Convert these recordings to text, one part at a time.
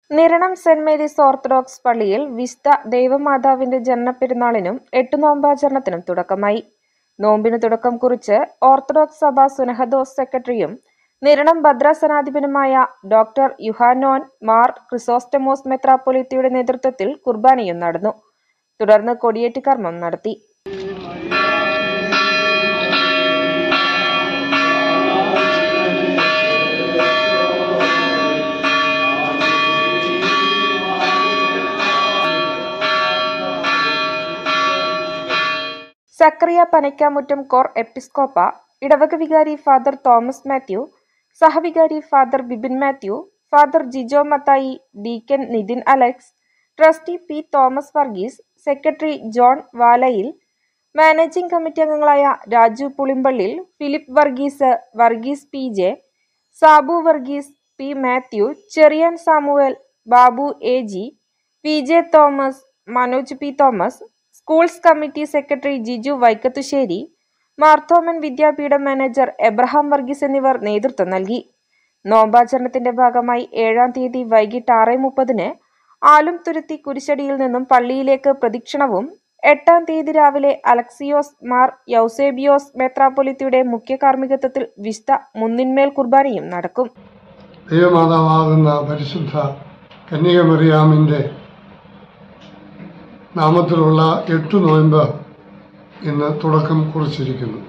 Niranam saint Mary's orthodox പള്ളിയിൽ വിശുദ്ധ ദൈവമാതാവിന്റെ ജനനപ്പെരുന്നാളിനും എട്ടുനോമ്പാചരണത്തിനും തുടക്കമായി നോമ്പിന് തുടക്കം കുറിച്ച് ഓർത്തഡോക്സ് സഭ സുനഹദോസ് സെക്രട്ടറിയും നിരണം ഭദ്രാസനാധിപനുമായ ഡോക്ടർ യുഹാനോൻ മാർ ക്രിസോസ്റ്റമോസ് മെത്രാപ്പൊലിത്തയുടെ നേതൃത്വത്തിൽ കുർബാനയും നടന്നു തുടർന്ന് കൊടിയേറ്റ് കർമ്മം നടത്തി സക്രിയ പനയ്ക്കാമുറ്റം കോർ എപ്പിസ്കോപ്പ ഇടവക വികാരി ഫാദർ തോമസ് മാത്യു സഹവികാരി father Bibin Mathew father Jijo Mathai deacon Nithin Alex trustee P Thomas Varghese secretary John Valayil managing committee അംഗങ്ങളായ Raju Pulimpallil Philip Varghese Varghese P J Sabu Varghese P Mathew Cherian Samuel Babu A G P J Thomas Manoj P Thomas schools committee secretary Jiju Vaikathussery Marthoman Vidyapeetham manager Abraham Varghese എന്നിവർ നേതൃത്വം നൽകി നോമ്പാചരണത്തിന്റെ ഭാഗമായി ഏഴാം തീയതി വൈകിട്ട് ആറ് മുപ്പതിന് ആലും തുരുത്തി കുരിശടിയിൽ നിന്നും പള്ളിയിലേക്ക് പ്രദക്ഷിണവും എട്ടാം തീയതി രാവിലെ അലക്സിയോസ് മാർ യൗസേബിയോസ് മെത്രാപ്പൊലിത്തയുടെ മുഖ്യ കാർമ്മികത്വത്തിൽ വിശുദ്ധ മുന്നിന്മേൽ കുർബാനയും നടക്കും ദൈവമാതാവാകുന്ന പരിശുദ്ധ കന്യകമറിയാമിൻ്റെ നാമത്തിലുള്ള എട്ടു നോയമ്പ് ഇന്ന് തുടക്കം കുറിച്ചിരിക്കുന്നു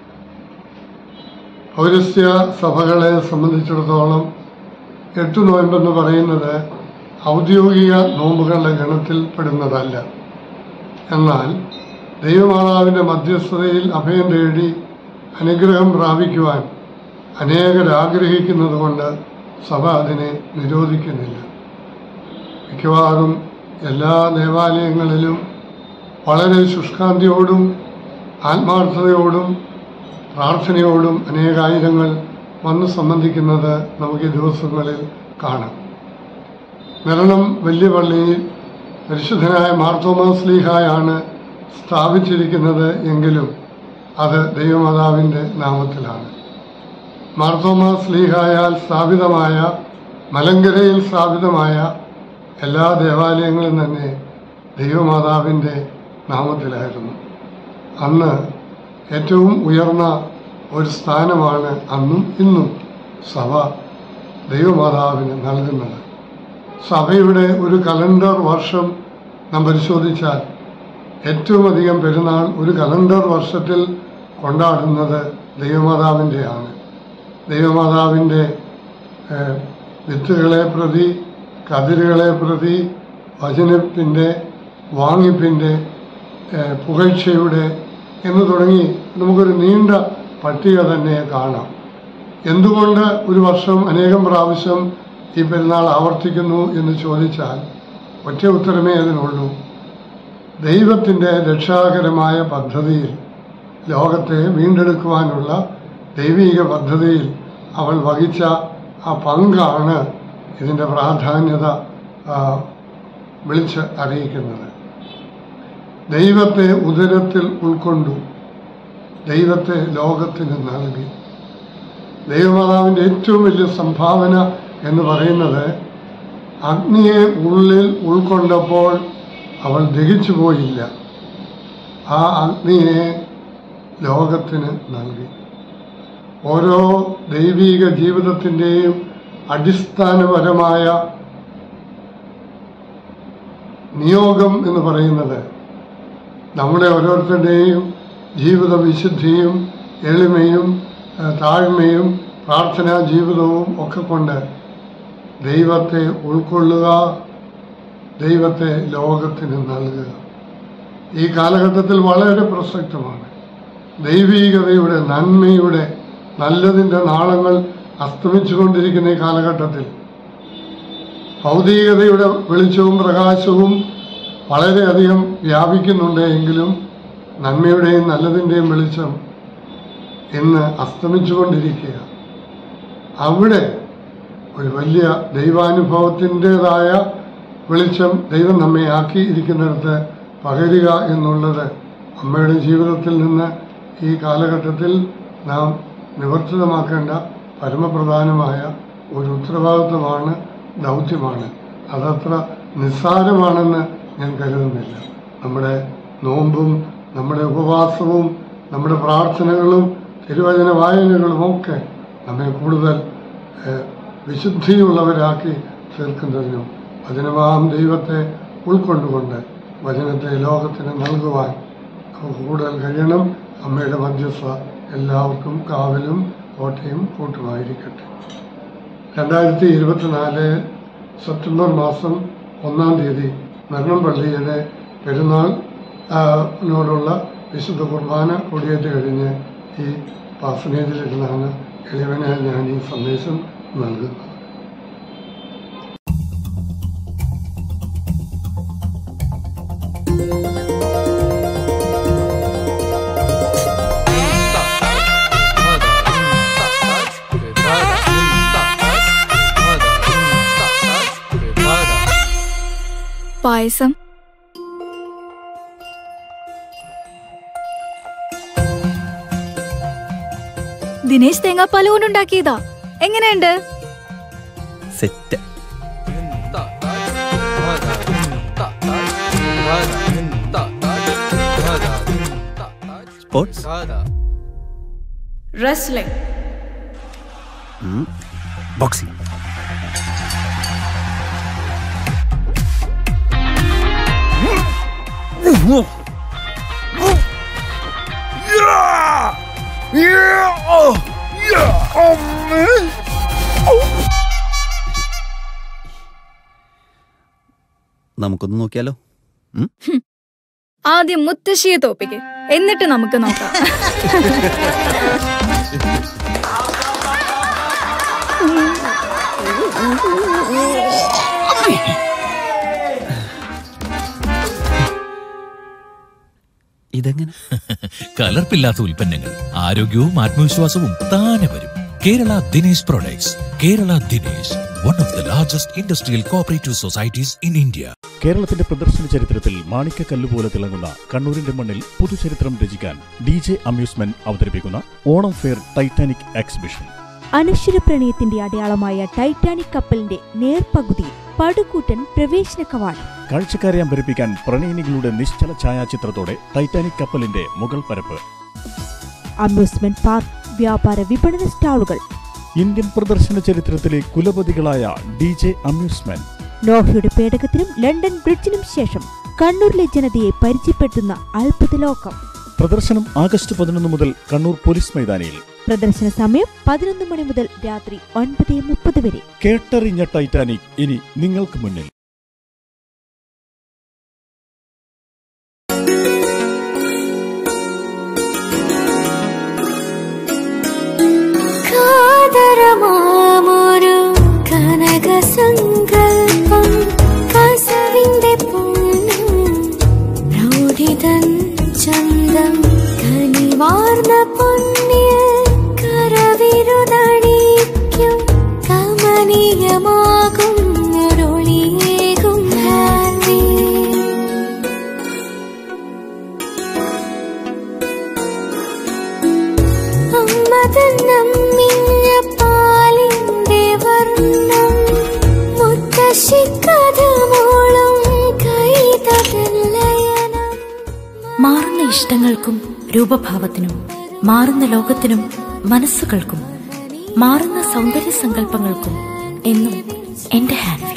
പൗരസ്ത്യ സഭകളെ സംബന്ധിച്ചിടത്തോളം എട്ടു നോയമ്പെന്ന് പറയുന്നത് ഔദ്യോഗിക നോമ്പുകളുടെ ഗണത്തിൽ പെടുന്നതല്ല എന്നാൽ ദൈവമാതാവിൻ്റെ മധ്യസ്ഥതയിൽ അഭയം തേടി അനുഗ്രഹം പ്രാപിക്കുവാൻ അനേകർ ആഗ്രഹിക്കുന്നത് കൊണ്ട് സഭ അതിനെ നിരോധിക്കുന്നില്ല മിക്കവാറും എല്ലാ ദേവാലയങ്ങളിലും വളരെ ശുഷ്കാന്തിയോടും ആത്മാർത്ഥതയോടും പ്രാർത്ഥനയോടും അനേകായിരങ്ങൾ വന്ന് സംബന്ധിക്കുന്നത് നമുക്ക് ഈ ദിവസങ്ങളിൽ കാണാം നിരണം വലിയ പള്ളിയിൽ പരിശുദ്ധനായ മാർത്തോമാസ് ലീഹായാണ് സ്ഥാപിച്ചിരിക്കുന്നത് എങ്കിലും അത് ദൈവമാതാവിൻ്റെ നാമത്തിലാണ് മാർത്തോമാസ് ലീഹായാൽ സ്ഥാപിതമായ മലങ്കരയിൽ സ്ഥാപിതമായ എല്ലാ ദേവാലയങ്ങളും തന്നെ ദൈവമാതാവിൻ്റെ നാമത്തിലായിരുന്നു അന്ന് ഏറ്റവും ഉയർന്ന ഒരു സ്ഥാനമാണ് അന്നും ഇന്നും സഭ ദൈവമാതാവിന് നൽകുന്നത് സഭയുടെ ഒരു കലണ്ടർ വർഷം നാം പരിശോധിച്ചാൽ ഏറ്റവും അധികം പെരുന്നാൾ ഒരു കലണ്ടർ വർഷത്തിൽ കൊണ്ടാടുന്നത് ദൈവമാതാവിൻ്റെയാണ് ദൈവമാതാവിൻ്റെ ഏഹ്, വിത്തുകളെ പ്രതി കതിരുകളെ പ്രതി വചനത്തിൻ്റെ വാങ്ങിപ്പിൻ്റെ ഏഹ്, പുകഴ്ചയുടെ എന്ന് തുടങ്ങി നമുക്കൊരു നീണ്ട പട്ടിക തന്നെ കാണാം എന്തുകൊണ്ട് ഒരു വർഷം അനേകം പ്രാവശ്യം ഈ പെരുന്നാൾ ആവർത്തിക്കുന്നു എന്ന് ചോദിച്ചാൽ ഒറ്റ ഉത്തരമേ അതിനുള്ളൂ ദൈവത്തിൻ്റെ രക്ഷാകരമായ പദ്ധതിയിൽ ലോകത്തെ വീണ്ടെടുക്കുവാനുള്ള ദൈവീക പദ്ധതിയിൽ അവൾ വഹിച്ച ആ പങ്കാണ് ഇതിൻ്റെ പ്രാധാന്യത ആ, വിളിച്ച് അറിയിക്കുന്നത് ദൈവത്തെ ഉദരത്തിൽ ഉൾക്കൊണ്ടു ദൈവത്തെ ലോകത്തിന് നൽകി ദൈവമാതാവിൻ്റെ ഏറ്റവും വലിയ സംഭാവന എന്ന് പറയുന്നത് അഗ്നിയെ ഉള്ളിൽ ഉൾക്കൊണ്ടപ്പോൾ അവൾ ദഹിച്ചു പോയില്ല ആ അഗ്നിയെ ലോകത്തിന് നൽകി ഓരോ ദൈവീക ജീവിതത്തിൻ്റെയും അടിസ്ഥാനപരമായ നിയോഗം എന്ന് പറയുന്നത് നമ്മുടെ ഓരോരുത്തരുടെയും ജീവിത വിശുദ്ധിയും എളിമയും ഏഹ്, താഴ്മയും പ്രാർത്ഥനാ ജീവിതവും ഒക്കെ കൊണ്ട് ദൈവത്തെ ഉൾക്കൊള്ളുക ദൈവത്തെ ലോകത്തിന് നൽകുക ഈ കാലഘട്ടത്തിൽ വളരെ പ്രസക്തമാണ് ദൈവീകതയുടെ നന്മയുടെ നല്ലതിൻ്റെ നാളങ്ങൾ അസ്തമിച്ചുകൊണ്ടിരിക്കുന്ന ഈ കാലഘട്ടത്തിൽ ഭൗതികതയുടെ വെളിച്ചവും പ്രകാശവും വളരെയധികം വ്യാപിക്കുന്നുണ്ട് എങ്കിലും നന്മയുടെയും നല്ലതിൻ്റെയും വെളിച്ചം ഇന്ന് അസ്തമിച്ചുകൊണ്ടിരിക്കുക അവിടെ ഒരു വലിയ ദൈവാനുഭവത്തിൻ്റെതായ വെളിച്ചം ദൈവം നമ്മെ ആക്കിയിരിക്കുന്നിടത്ത് പകരുക എന്നുള്ളത് അമ്മയുടെ ജീവിതത്തിൽ നിന്ന് ഈ കാലഘട്ടത്തിൽ നാം നിവർത്തിതമാക്കേണ്ട പരമപ്രധാനമായ ഒരു ഉത്തരവാദിത്വമാണ് ദൗത്യമാണ് അതത്ര നിസ്സാരമാണെന്ന് ഞാൻ കരുതുന്നില്ല നമ്മുടെ നോമ്പും നമ്മുടെ ഉപവാസവും നമ്മുടെ പ്രാർത്ഥനകളും തിരുവചന വായനകളും ഒക്കെ നമ്മെ കൂടുതൽ ഏഹ്, വിശുദ്ധിയുള്ളവരാക്കി തീർക്കുന്നതിനും വചനമാം ദൈവത്തെ ഉൾക്കൊണ്ടുകൊണ്ട് വചനത്തെ ലോകത്തിന് നൽകുവാൻ നമുക്ക് കൂടുതൽ കഴിയണം അമ്മയുടെ മധ്യസ്ഥ എല്ലാവർക്കും കാവലും കോട്ടയും കൂട്ടുമായിരിക്കട്ടെ രണ്ടായിരത്തി ഇരുപത്തിനാല് സെപ്റ്റംബർ മാസം ഒന്നാം തീയതി മരണപ്പള്ളിയുടെ പെരുന്നാൾ ആ, നോടുള്ള വിശുദ്ധ കുർബാന കൊടിയേറ്റ് കഴിഞ്ഞ് ഈ പാസനേജിലിരുന്നാണ് എളിവനായ ഞാൻ ഈ സന്ദേശം നൽകുന്നത് പായസം ദിനേശ് തേങ്ങാപ്പാൽ കൊണ്ടുണ്ടാക്കിയതാ എങ്ങനെയുണ്ട് സെറ്റ് സ്പോർട്സ് റെസ്ലിംഗ് ബോക്സിംഗ് നമുക്കൊന്ന് നോക്കിയാലോ ഉം? ആദ്യം മുത്തശ്ശിയെ തോപ്പിക്ക് എന്നിട്ട് നമുക്ക് നോക്കാം ഇതെങ്ങനെ കലർപ്പില്ലാത്ത ഉൽപ്പന്നങ്ങൾ ആരോഗ്യവും ആത്മവിശ്വാസവും താനെ വരും Kerala Dinesh products Kerala Dinesh one of the largest industrial cooperative societies in India കേരളത്തിന്റെ പ്രദർശന ചരിത്രത്തിൽ മാണിക്യക്കല്ല് പോലെ തിളങ്ങുന്ന കണ്ണൂരിന്റെ മണ്ണിൽ പുതുചരിത്രം രചിക്കാൻ ഡി ജെ അമ്യൂസ്മെന്റ് അവതരിപ്പിക്കുന്ന ഓണം ഫെയർ ടൈറ്റാനിക് എക്സിബിഷൻ അനശ്വര പ്രണയത്തിന്റെ അടയാളമായ ടൈറ്റാനിക് കപ്പലിന്റെ നേർപകുതിയിൽ പടുകൂട്ടൻ പ്രവേശന കവാടം കാഴ്ചക്കാരെ അമ്പരിപ്പിക്കാൻ പ്രണയിനികളുടെ നിശ്ചല ഛായാചിത്രത്തോടെ ടൈറ്റാനിക് കപ്പലിന്റെ മുകൾ പരപ്പ് അമ്യൂസ്മെന്റ് പാർക്ക് വ്യാപാര വിപണന സ്റ്റാളുകൾ ഇന്ത്യൻ പ്രദർശന ചരിത്രത്തിലെ കുലപതികളായ ഡി ജെ അമ്യൂസ്മെന്റ് നോഹയുടെ പേടകത്തിനും ലണ്ടൻ ബ്രിഡ്ജിനും ശേഷം കണ്ണൂരിലെ ജനതയെ പരിചയപ്പെടുത്തുന്ന അത്ഭുത ലോകം പ്രദർശനം ആഗസ്റ്റ് പതിനൊന്ന് മുതൽ കണ്ണൂർ പോലീസ് മൈതാനിയിൽ പ്രദർശന സമയം പതിനൊന്ന് മണി മുതൽ രാത്രി ഒൻപത് മുപ്പത് വരെ കേട്ടറിഞ്ഞ ടൈറ്റാനിക് ഇനി നിങ്ങൾക്ക് മുന്നിൽ കാതരമാമൊരു കനകസങ്കൽപ്പം കസവിന്റെ പൊന്നും പ്രൗഢിതൻ ചന്തം കനിവാർന്ന പൊന്നിൽ കരവിരുതണിക്കും കമനീയമാകും ഒരൊളിയേകും ഹാൻഡി അമ്മതൻ നമ്മിഞ്ഞ പാലിന്റെ വർണ്ണം മുത്തശ്ശിക്കഥമോളം കൈതലയനം മാറുന്ന ഇഷ്ടങ്ങൾക്കും രൂപഭാവത്തിനും മാറുന്ന ലോകത്തിനും മനസ്സുകൾക്കും മാറുന്ന സൗന്ദര്യ സങ്കല്പങ്ങൾക്കും എന്നും എന്റെ ഹാൻഡ്